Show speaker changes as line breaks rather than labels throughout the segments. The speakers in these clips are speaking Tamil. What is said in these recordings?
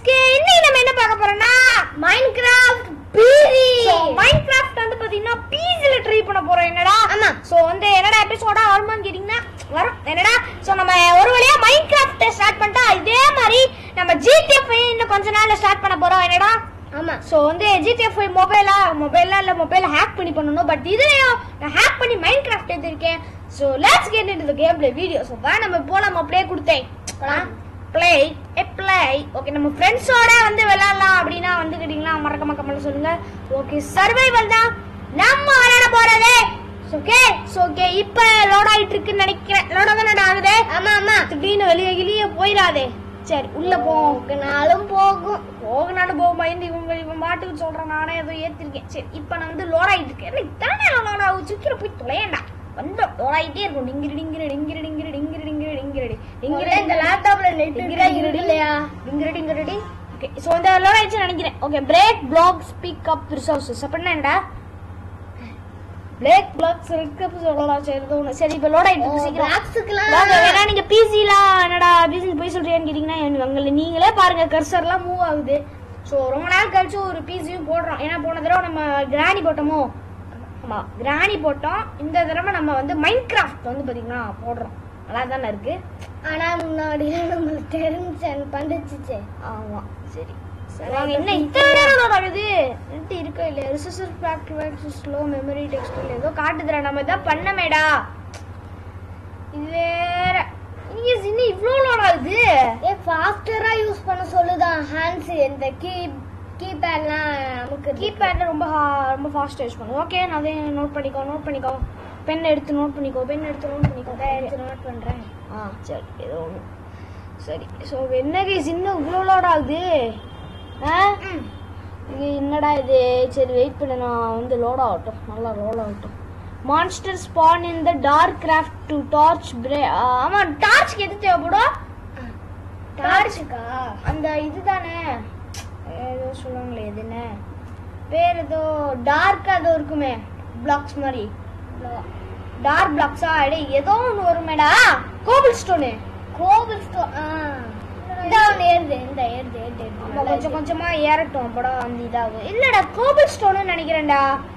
கே இன்னைக்கு நம்ம என்ன பார்க்க போறோம்னா
மைன்கிராஃப்ட் பீரி
மைன்கிராஃப்ட் வந்து பாத்தீங்கன்னா பீஸ்ல ட்ரை பண்ண போறோம் என்னடா
ஆமா.
சோ வந்து என்னடா எபிசோடா வருமான்னு கேட்டீங்கன்னா வரும் என்னடா சோ நம்ம ஒரு வழியா மைன்கிராஃப்ட் ஸ்டார்ட் பண்ணிட்டா இதே மாதிரி நம்ம ஜிடிஎஃப் இன்னும் கொஞ்ச நாள்ல ஸ்டார்ட் பண்ண போறோம் என்னடா
ஆமா
சோ வந்து ஜிடிஎஃப் மொபைலா மொபைலா இல்ல மொபைல ஹேக் பண்ணி பண்ணனும் பட் இதுலயும் நான் ஹேக் பண்ணி மைண்ட் கிராஃப்ட் எடுத்திருக்கேன் so let's get into the gameplay video so வா நம்ம போலாம் அப்படியே கொடுத்தேன்
போலாம்.
ப்ளே எ ப்ளே ஓகே நம்ம ஃப்ரெண்ட்ஸோட வந்து விளையாடலாம் அப்படின்னா வந்து கேட்டிங்கன்னா மறக்காம கமெண்ட் சொல்லுங்க ஓகே சர்வைவல் தான் நம்ம விளையாட போறது ஓகே ஓகே இப்போ லோட் ஆயிட்டு இருக்குன்னு நினைக்கிறேன் லோட தானே ஆகுது
ஆமா ஆமா
திடீர்னு வெளியே வெளியே போயிடாதே சரி உள்ள போ
நாளும் போகும்
போகனாலும் போக பயந்து இவன் இவன் பாட்டுக்கு சொல்றான் நானே ஏதோ ஏத்திருக்கேன் சரி இப்போ நான் வந்து லோட் ஆயிட்டு இருக்கேன் என்ன இத்தனை நேரம் லோட் ஆகும் சீக்கிரம் போய் தொலையண்டா வந்தோம் லோட் ஆயிட்டே இருக்கும் டிங்கிரி டிங்கிரி டிங்கிரி டிங்கிரி டிங்கிரி டிங்கிரி டிங்கிரி
முதல்ல இந்த லேப்டாப்ல நெட் இல்லையா
டிங்கிரி டிங்கிரி ஓகே ஸோ இந்த லோட் ஆயிடுச்சு நினைக்கிறேன் okay break block speak up resources அப்படின்னா என்னடா பிரேக் பிளாக் ஸ்பீக் சொல்லலாம் சரி ஏதோ ஒண்ணு. சரி இப்போ லோட் ஆயிட்டு இருக்கு சீக்கிரம்
பிளாக்ஸுக்குலாம்
வாங்க, வேணா நீங்க பிசிலாம் என்னடா பிசி போய் சொல்றியான்னு கேட்டீங்கன்னா எனக்கு அங்க நீங்களே பாருங்க கர்சர்லாம் மூவ் ஆகுது ஸோ ரொம்ப நாள் கழிச்சு ஒரு பிசியும் போடுறோம் ஏன்னா போன தடவை நம்ம கிராணி போட்டோமோ ஆமா கிராணி போட்டோம் இந்த தடவை நம்ம வந்து மைண்ட் கிராஃப்ட் வந்து பாத்தீங்கன்னா போடுறோம் நல்லா தானே இருக்கு
ஆனா முன்னாடி நம்மளுக்கு தெரிஞ்சு பண்ணிச்சு
ஆமா சரி சரி வாங்க என்ன இத்தனை நேரம் load ஆகுது நெட் இருக்கா இல்லையா resources factory slow memory textile ஏதோ காட்டுதுடா நம்ம இதான் பண்ணமேடா இது வேற நீங்க இன்னும் இவ்ளோ லோட் ஆகுது
ஏ ஃபாஸ்டரா யூஸ் பண்ண சொல்லுதான் ஹேண்ட்ஸ் இந்த கீ கீபேட்லாம் நமக்கு
கீபேட்ல ரொம்ப ha- ரொம்ப ஃபாஸ்ட் யூஸ் பண்ணுவோம் ஓகே நான் அதை நோட் பண்ணிக்கோ நோட் பண்ணிக்கோ பென் எடுத்து நோட் பண்ணிக்கோ பென் எடுத்து நோட் பண்ணிக்கோ
எடுத்து நோட் பண்றேன்
ஆ சரி ஏதோ ஒன்று சரி ஸோ என்ன கேஸ் இன்னும் இவ்வளோ லோட் ஆகுது ஆ இது என்னடா இது சரி வெயிட் பண்ணு நான் வந்து லோட் ஆகட்டும் நல்லா லோட் ஆகட்டும் monster spawn in the dark craft to torch பிரே ஆமாம் டார்ச்க்கு எது தேவைப்படும்
டார்ச்சுக்கா
அந்த இதுதானே ஏதோ சொல்லுவாங்களே எது என்ன பேர் ஏதோ டார்க் அது இருக்குமே பிளாக்ஸ் மாதிரி டார்க் பிளாக்ஸா அடே ஏதோ ஒன்று வருமேடா கோபிள் ஸ்டோனு
கோவில் ஸ்டோர் இந்த ஒன்று ஏறுது இந்த ஏறுது ஏறுது ஏறுது
நம்ம கொஞ்சம் கொஞ்சமா ஏறட்டும் அப்படா அந்த இதாகும் இல்லடா கோபிள் ஸ்டோனு நினைக்கிறேன்டா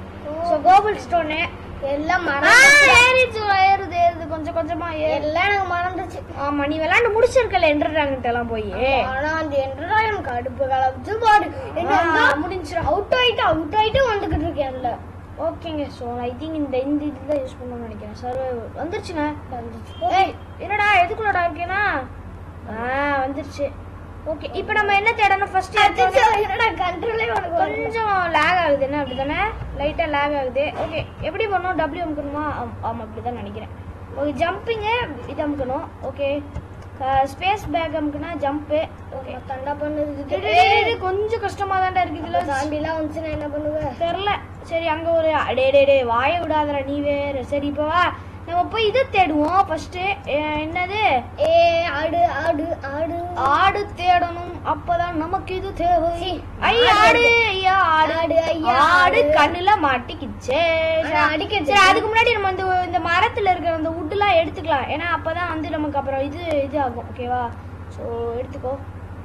ஸோ கோபிள் ஸ்டோனு
எல்லாம்
ஆ,
மறந்துச்சு
ஏறிச்சு ஏறுது ஏறுது கொஞ்சம் கொஞ்சமா ஏறு
எல்லாம் எனக்கு மறந்துச்சு
ஆமா நீ விளையாண்டு முடிச்சிருக்கல என்ட்ராங்கிட்ட எல்லாம் போய்
ஆனா அந்த என்றா எனக்கு கடுப்பு கலப்பு பாடு
முடிஞ்சிடும்
அவுட் ஆயிட்டு அவுட் ஆயிட்டு வந்துகிட்டு இருக்கேன் அதுல
ஓகேங்க ஸோ ஐ திங்க் இந்த இந்த இதுதான் யூஸ் பண்ணணும்னு நினைக்கிறேன் சர்வை வந்துருச்சுங்க
வந்துச்சு
ஏய் என்னடா எதுக்குள்ளடா இருக்கேனா ஆ வந்துருச்சு ஓகே இப்போ நம்ம என்ன தேடணும் ஃபர்ஸ்ட்
அச்சச்சோ, என்னடா கண்ட்ரோலே உனக்கு வரல.
கொஞ்சம் லேக் ஆகுது என்ன அப்படிதானே லைட்டா லேக் ஆகுது ஓகே எப்படி பண்ணணும் டபிள்யூ அமுக்கணுமா ஆம், ஆமா அப்படிதான் நினைக்கிறேன் ஓகே ஜம்பிங்கு இது அமுக்கணும் ஓகே ஸ்பேஸ் பேக் அமுக்குனா ஜம்ப்பு ஓகே
தண்டா பண்ணுது
கொஞ்சம் கஷ்டமா தான்டா இருக்கு இதுல
தாண்டிலாம் வந்துச்சுன்னா என்ன பண்ணுவ
தெரில சரி அங்க ஒரு அடே டே டே வாய விடாதடா நீ வேற சரி இப்போ வா நம்ம போய் இதை தேடுவோம் ஃபர்ஸ்ட் என்னது
ஏ ஆடு ஆடு ஆடு
ஆடு தேடணும் அப்பதான் நமக்கு இது தேவை
சீ,
ஐ ஆடு ஐயா ஆடு
ஆடு, ஐயா,
ஆடு
ஆடு.
கண்ணுல மாட்டிக்கிச்சே
ஆனா அடிக்கிச்சு.
சரி அதுக்கு முன்னாடி நம்ம இந்த இந்த மரத்துல இருக்கிற அந்த வுட்லாம் எடுத்துக்கலாம் ஏன்னா அப்பதான் வந்து நமக்கு அப்புறம் இது இது ஆகும் ஓகேவா ஸோ எடுத்துக்கோ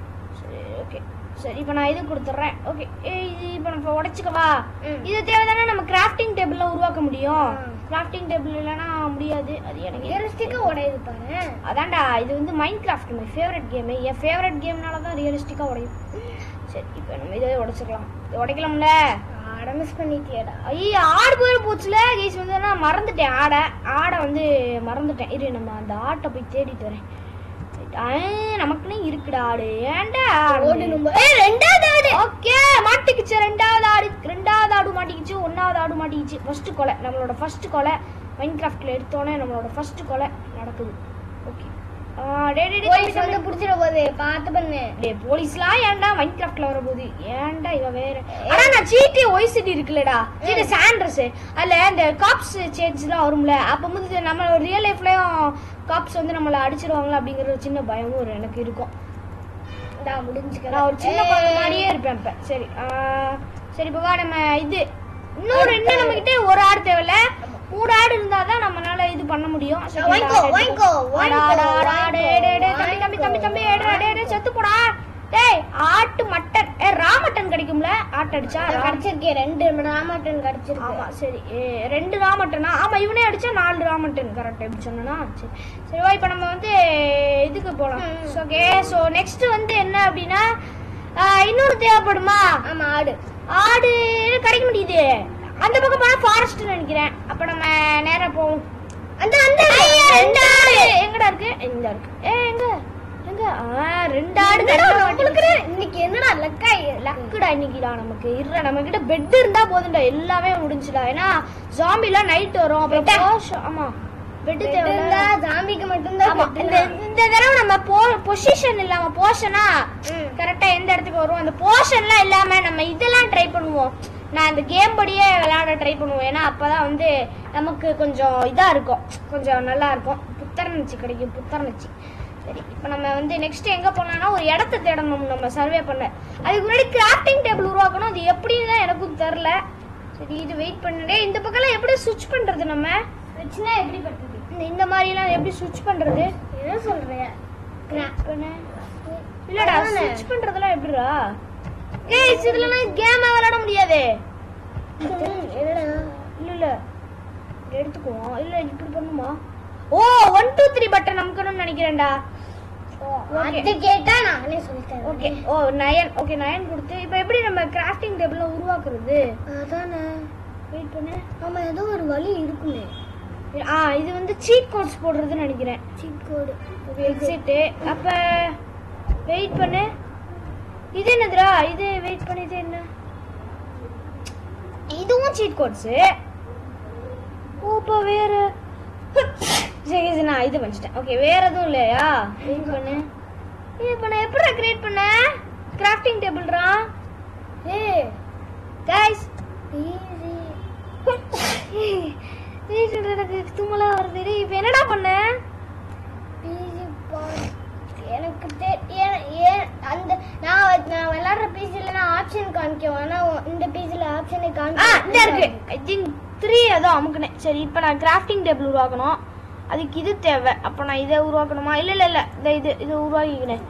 சரி ஓகே சரி இப்போ நான் இது கொடுத்துட்றேன் ஓகே இது இப்போ நம்ம உடைச்சுக்கவா
ம்.
இது தேவைதானே நம்ம கிராஃப்டிங் டேபிள்ல உருவாக்க முடியும்
ஆ.
கிராஃப்டிங் டேபிள் இல்லைன்னா முடியாது அது எனக்கு
ரியலிஸ்டிக்கா உடையுது பாரு
அதான்டா இது வந்து Minecraft my favourite game என் ஃபேவரட் கேம்னால தான் ரியலிஸ்டிக்காக உடையும் சரி இப்போ நம்ம இதை உடைச்சிக்கலாம் இது உடைக்கலாம்ல
ஆட மிஸ் பண்ணிட்டியடா
ஐயோ ஆடு போய் போச்சுல கேஸ் வந்து நான் மறந்துட்டேன் ஆடை ஆடை வந்து மறந்துட்டேன் இரு நம்ம அந்த ஆட்டை போய் தேடிட்டு வரேன் ஆ, நமக்குன்னே இருக்குடா ஆடு ஏன்டா
ஓடு நம்ம ஏ ரெண்டாவது ஆடு
ஓகே மாட்டிக்கிச்சு ரெண்டாவது ஆடு ரெண்டாவது ஆடு மாட்டிக்கிச்சு ஒன்னாவது ஆடு மாட்டிக்கிச்சு ஃபர்ஸ்ட் கொலை நம்மளோட ஃபர்ஸ்ட் கொலை மைண்ட் கிராஃப்ட்ல எடுத்தோன்னே நம்மளோட ஃபர்ஸ்ட் கொலை நடக்குது ஓகே டே டே, டே
போலீஸ்
தம்பி,
வந்து
தம்பி.
புடிச்சிட போகுது பார்த்து பண்ணு
டேய் போலீஸ்லாம் ஏன்டா மைண்ட் கிராஃப்ட்ல வரப்போகுது ஏன்டா இவ வேற ஆனா நான் ஜிடி ஒய் சிட்டி இருக்குல்லடா ஜிடி சாண்ட்ரஸ் அதுல இந்த காப்ஸ் சேஞ்ச்லாம் வரும்ல அப்ப வந்து நம்ம ரியல் லைஃப்லயும் காப்ஸ் வந்து நம்மள அடிச்சிருவாங்களா அப்படிங்கிற ஒரு சின்ன பயமும் ஒரு எனக்கு இருக்கும்
இந்தா முடிஞ்சுக்கிறேன்
நான் ஒரு சின்ன குழந்தை மாதிரியே இருப்பேன் இப்ப சரி ஆ, சரி இப்போ வா நம்ம இது இன்னொரு இன்னும் நம்ம கிட்ட ஒரு ஆடு தேவையில்ல மூணு ஆடு இருந்தாதான் நம்மளால இது பண்ண முடியும் சரி,
வாங்கிக்கோ,
ஆடு
வாங்கிக்கோ,
எடுத்துக்கோ. ஆடா, ஆடா, ஆடா,
வாங்கிக்கோ,
டேய், டேய், டேய், தம்பி, தம்பி, தம்பி, தம்பி, எடுடா, டேய், டேய், செத்து போடா டேய் ஆட்ட அடிச்சா
அது
ராம்-
கிடைச்சிருக்கே ரெண்டு ராமட்டன் கிடைச்சிருக்கு
ஆமா சரி ஏ, ரெண்டு ராமட்டனா ஆமா இவனே அடிச்சா நாலு ராமட்டன் கரெக்ட் எப்படி சொன்னா சரி சரி வா இப்போ நம்ம வந்து இதுக்கு போலாம்
ம்.
ஓகே ஸோ நெக்ஸ்ட் வந்து என்ன அப்படின்னா ஆ, இன்னொரு தேவைப்படுமா
ஆமா ஆடு
ஆடு கிடைக்க முடியுது அந்த பக்கம் போனா ஃபாரஸ்ட் நினைக்கிறேன் அப்ப நம்ம நேரா போவோம்
அந்த அந்த
ரெண்டு ஆடு எங்கடா இருக்கு இந்த இருக்கு ஏ எங்க எங்க ஆ ரெண்டு ஆடு
என்னடா
கிடைக்க
நம்மளுக்கு
மாட்டேங்குது.
இன்னைக்கு என்னடா லக்கா
லக்குடா இன்னைக்குடா நமக்கு இருடா நம்ம கிட்ட பெட் இருந்தா போதும்டா எல்லாமே முடிஞ்சுடா ஏன்னா ஜாம்பிலாம் நைட் வரும் அப்புறம்
Bed ஆ?
potion- ஆமா பெட்
பெட்
தேவை
இருந்தா ஜாம்பிக்கு மட்டும்தான்
ஆமா
bed
இந்த
இல்ல.
இந்த தடவை நம்ம போ பொசிஷன் இல்லாம போஷனா
ம்.
கரெக்டா எந்த இடத்துக்கு வரும் அந்த போர்ஷன்லாம் இல்லாம நம்ம இதெல்லாம் ட்ரை பண்ணுவோம் நான் இந்த கேம் படியே விளையாட ட்ரை பண்ணுவோம் ஏன்னா அப்பதான் வந்து நமக்கு கொஞ்சம் இதா இருக்கும் கொஞ்சம் நல்லா இருக்கும் புத்தரணிச்சி கிடைக்கும் புத்தரணிச்சி சரி இப்போ நம்ம வந்து நெக்ஸ்ட் எங்க போனோம்னா ஒரு இடத்த தேடணும் நம்ம சர்வே பண்ண அதுக்கு முன்னாடி கிராஃப்டிங் டேபிள் உருவாக்கணும் அது எப்படின்னு தான் எனக்கும் தெரில சரி இது வெயிட் பண்ணுடே இந்த பக்கம்லாம் எப்படி சுவிட்ச் பண்றது நம்ம
வச்சுனா எப்படி பட்டது
இந்த இந்த மாதிரிலாம் எப்படி சுவிட்ச் பண்றது
என்ன சொல்ற
கிராக் பண்ணு இல்லடா
அதானே.
ஸ்விட்ச் பண்றதெல்லாம் எப்படிடா ஏய் இதுலலாம் கேம் விளையாட முடியாது
என்னடா
இல்ல இல்ல இங்க எடுத்துக்குவோம் இல்ல இப்படி பண்ணுமா ஓ ஒன் டூ த்ரீ பட்டன் நமக்கணும்னு நினைக்கிறேன்டா Okay.
அது கேட்டா நானே சொல்லிட்டேன்
ஓகே ஓ நயன் ஓகே நயன் கொடுத்து இப்போ எப்படி நம்ம கிராஃப்டிங் டேபிள்ல உருவாக்குறது
அதானே
வெயிட் பண்ணு
ஆமா ஏதோ ஒரு வழி இருக்குமே
ஆ இது வந்து சீட் கோட்ஸ் போடுறதுன்னு நினைக்கிறேன்
சீட் கோடு
எக்ஸிட்டு அப்ப வெயிட் பண்ணு இது என்னதுடா இது வெயிட் பண்ணு இது என்ன இதுவும் சீட் கோட்ஸ் ஓ இப்போ வேற சரி சரி, நான் இது பண்ணிட்டேன் ஓகே வேற எதுவும் இல்லையா வெயிட் பண்ணு இது பண்ண எப்படி கிரியேட் பண்ண கிராஃப்டிங் டேபிள்ரா
ஏய்
கைஸ்
ஈஸி
எனக்கு தும்மலா வருது டேய், இப்போ என்னடா பண்ண
பிசி எனக்கு தெ- ஏன் ஏன் அந்த நான் வ- நான் விளையாடுற பிசில நான் ஆப்ஷன் காமிக்கும் ஆனா உ- இந்த பிசில ஆப்ஷனே
ஆ
காமிக்க
இந்த இருக்கு ஐ திங்க் த்ரீ ஏதோ அமுக்குனேன் சரி இப்போ நான் கிராஃப்டிங் டேபிள் உருவாக்கணும் அதுக்கு இது தேவை அப்போ நான் இதை உருவாக்கணுமா இல்லை இல்லை இல்லை இந்த இது இதை உருவாக்கிக்கிறேன்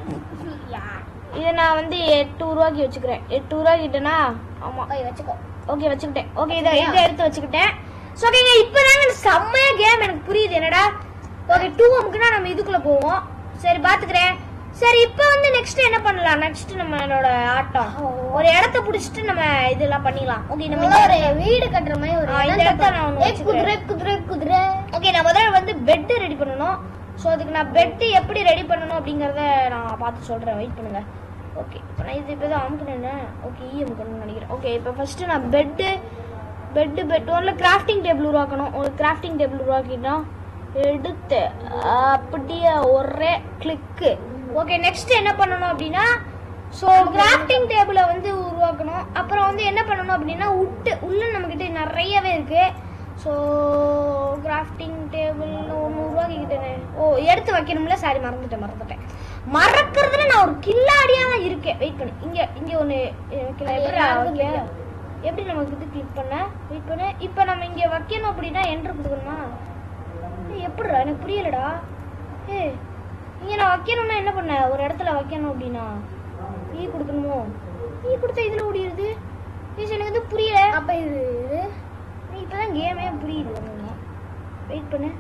இதை நான் வந்து எட்டு உருவாக்கி வச்சுக்கிறேன் எட்டு உருவாக்கிட்டேனா ஆமாம்
போய் வச்சுக்கோ
ஓகே வச்சுக்கிட்டேன் ஓகே இதை இதை எடுத்து வச்சுக்கிட்டேன் ஸோ ஓகேங்க இப்போ தாங்க செம்மையா கேம் எனக்கு புரியுது என்னடா ஓகே டூ அமுக்குனா நம்ம இதுக்குள்ள போவோம் சரி பார்த்துக்கிறேன் சரி இப்போ வந்து நெக்ஸ்ட் என்ன பண்ணலாம் நெக்ஸ்ட் நம்மளோட ஆட்டம் ஒரு இடத்த புடிச்சிட்டு நம்ம இதெல்லாம் பண்ணிக்கலாம் ஓகே நம்ம இந்த
ஒரு வீடு கட்டுற மாதிரி ஒரு
ஆ, இந்த
இடத்த
இடத்த நான்
பா-
ஒண்ணு
ஏய், குதிரை
வச்சுக்கிறேன்.
குதிரை குதிரை
ஓகே நான் முதல்ல வந்து பெட் ரெடி பண்ணணும் ஸோ அதுக்கு நான் பெட் எப்படி ரெடி பண்ணணும் அப்படிங்கறத நான் பார்த்து சொல்றேன் வெயிட் பண்ணுங்க ஓகே இப்போ நான் இது இப்போ தான் அமுக்கணும் ஓகே ஈ அமுக்கணும்னு நினைக்கிறேன் ஓகே இப்போ ஃபர்ஸ்ட் நான் பெட்டு பெட்டு பெட் ஒன்ல கிராஃப்டிங் டேபிள் உருவாக்கணும் ஒரு கிராஃப்டிங் டேபிள் உருவாக்கிட்டா எடுத்து அப்படியே ஒரே கிளிக்கு ஓகே நெக்ஸ்ட் என்ன பண்ணணும் அப்படின்னா ஸோ கிராஃப்டிங் டேபிளை வந்து உருவாக்கணும் அப்புறம் வந்து என்ன பண்ணணும் அப்படின்னா உட்டு உள்ள நம்மக்கிட்ட நிறையவே இருக்கு ஸோ கிராஃப்டிங் டேபிள் ஒன்று உருவாக்கிக்கிட்டேனே ஓ எடுத்து வைக்கணும்ல சாரி மறந்துட்டேன் மறந்துட்டேன் மறக்கிறதுல நான் ஒரு கில்லாடியா தான் இருக்கேன் வெயிட் பண்ணு இங்க இங்க ஒன்று எப்படி
எல்லாருக்கும்
வைக்க?
தெரியும்.
எப்படி நமக்கு இது கிளிக் பண்ண வெயிட் பண்ணு இப்போ நம்ம இங்க வைக்கணும் அப்படின்னா என்ட்ரு கொடுக்கணுமா ஏய், எப்படிடா எனக்கு புரியலடா ஏய் இங்க நான் வைக்கணும்னா என்ன பண்ண ஒரு இடத்துல வைக்கணும் அப்படின்னா ஈ கொடுக்கணுமோ ஈ கொடுத்தா இதுல ஓடிடுது ஏய், எனக்கு வந்து புரியல
அப்ப இது இது
நீ இப்பதான் கேமே புரியுது வெயிட் பண்ணு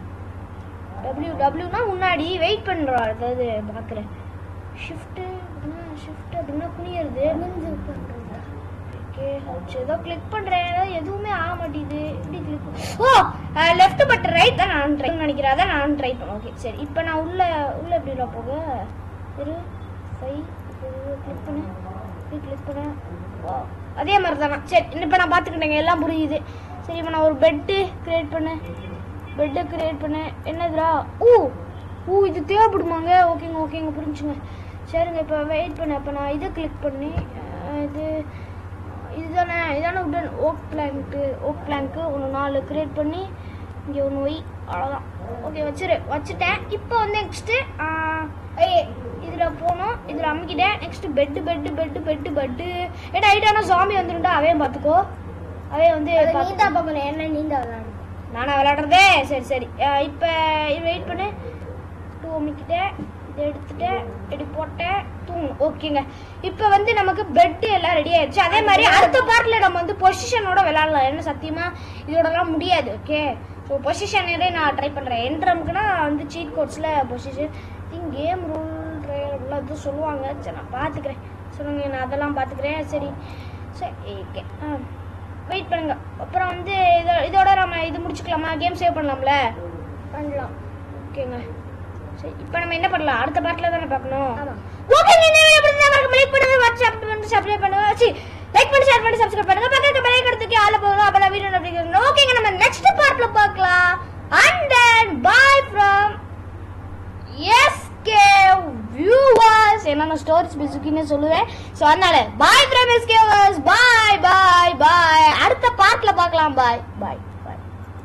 டபிள்யூ டபிள்யூனா முன்னாடி வெயிட் பண்றா அதாவது பாக்குறேன் ஷிஃப்ட் ஷிஃப்ட் அப்படின்னா குனியறது
குனிஞ்சு பண்றதா?
ஓகே ஏதோ கிளிக் பண்றேன் ஏதோ எதுவுமே ஆக மாட்டேங்குது எப்படி கிளிக் ஓ லெஃப்ட் பட்டன் ரைட் தான் நான் ட்ரை நினைக்கிறேன் அதான் நான் ட்ரை பண்ணேன் ஓகே சரி இப்போ நான் உள்ள உள்ள எப்படிடா போக இரு ஃபைவ் கிளிக் பண்ணு கிளிக் பண்ண Wow. அதே மாதிரி தானா சரி இப்போ நான் பார்த்துக்கிட்டேங்க எல்லாம் புரியுது சரி இப்போ நான் ஒரு பெட்டு கிரியேட் பண்ணேன் பெட்டை கிரியேட் பண்ணேன் என்னதுடா ஊ ஊ இது தேவைப்படுமாங்க ஓகேங்க ஓகேங்க புரிஞ்சுங்க சரிங்க இப்போ வெயிட் பண்ண இப்போ நான் இதை கிளிக் பண்ணி அஹ், இது இதுதானே இதானே உடன் ஓக் பிளாங்க்கு ஓக் பிளாங்க்கு ஒன்று நாலு கிரியேட் பண்ணி இங்கே ஒன்று வை அவ்வளோதான் ஓகே வச்சிரு வச்சுட்டேன் இப்போ வந்து நெக்ஸ்ட்டு
ஏய்,
இதில் போனோம் இதில் அமுக்கிட்டேன் next bed bed bed bed bed ஏடா ஐட்டானா சாமி வந்துருண்டா அவையும் பார்த்துக்கோ அவே வந்து
அது
பார்த்து-
நீ தான் பார்க்கணும் என்ன நீ தான் விளையாடணும்
நானா விளையாடுறதே சரி சரி அஹ் இப்ப வெயிட் பண்ணு டூ அமுக்கிட்டேன் இதை எடுத்துட்டேன் இப்படி போட்டேன் தூங்கணும் ஓகேங்க இப்போ வந்து நமக்கு பெட் எல்லாம் ரெடி ஆயிடுச்சு அதே மாதிரி அடுத்த பார்ட்ல நம்ம வந்து பொசிஷனோட விளையாடலாம் ஏன்னா சத்தியமா இதோடலாம் முடியாது ஓகே ஸோ பொசிஷனே நான் ட்ரை பண்றேன் என்ட்ரம்க்குனா வந்து சீட் கோட்ஸ்ல பொசிஷன் திங் கேம் ரூல் அப்படிலாம் எதுவும் சொல்லுவாங்க சரி நான் பார்த்துக்கிறேன் சொல்லுங்க நான் அதெல்லாம் பார்த்துக்கிறேன் சரி சரி ஓகே ஆ வெயிட் பண்ணுங்க அப்புறம் வந்து இதோ இதோட நம்ம இது முடிச்சுக்கலாமா கேம் சேவ் பண்ணலாம்ல
பண்ணலாம்
ஓகேங்க சரி இப்போ நம்ம என்ன பண்ணலாம் அடுத்த பாட்டில் தானே பார்க்கணும்
ஆமா.
ஓகே நீங்க எப்படி இருந்தா மறக்காம லைக் பண்ணுங்க வாட்ஸ்அப் பண்ணி சப்ஸ்கிரைப் பண்ணுங்க சி லைக் பண்ணி ஷேர் பண்ணி சப்ஸ்கிரைப் பண்ணுங்க பக்கத்துல பெல் ஐக்கன் ஆள போதும் அப்பதான் வீடியோ நோட்டிஃபிகேஷன் ஓகேங்க நம்ம நெக்ஸ்ட் பார்ட்ல பார்க்கலாம் and then bye from SK viewers என்னென்ன ஸ்டோரிஸ் பிசுக்கின்னு சொல்லுவேன் ஸோ அதனால bye from SK viewers bye bye bye அடுத்த பார்ட்ல பார்க்கலாம் பாய் பாய்